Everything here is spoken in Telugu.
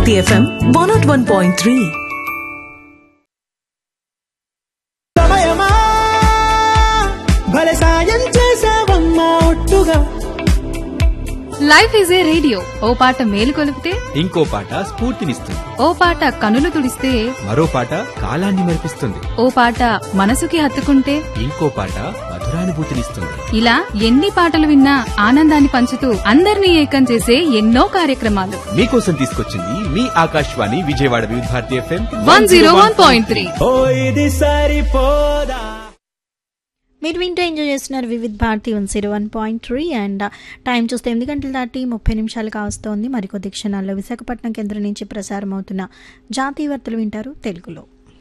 Bharati FM one nought one point three సమయమా భలే సాయం చేసావమ్మా ఒట్టుగా లైఫ్ ఈజ్ ఏ రేడియో ఓ పాట మేలు కొలిపితే ఇంకో పాట స్ఫూర్తినిస్తుంది ఓ పాట కనులు తుడిస్తే మరో పాట కాలాన్ని మరిపిస్తుంది ఓ పాట మనసుకి హత్తుకుంటే ఇంకో పాట మధురానుభూతినిస్తుంది ఇలా ఎన్ని పాటలు విన్నా ఆనందాన్ని పంచుతూ అందరినీ ఏకం చేసే ఎన్నో కార్యక్రమాలు మీకోసం తీసుకొచ్చింది మీ Akashvani Vijayawada Vividh Bharati FM one zero one point three ఓ ఇది సరిపోదా మీరు వింటూ ఎంజాయ్ చేస్తున్నారు Vividh Bharati one zero one point three and time చూస్తే ఎనిమిది గంటల దాటి ముప్పై నిమిషాలు కావస్తోంది మరికొద్ది క్షణాల్లో విశాఖపట్నం కేంద్రం నుంచి ప్రసారం అవుతున్న జాతీయ వార్తలు వింటారు తెలుగులో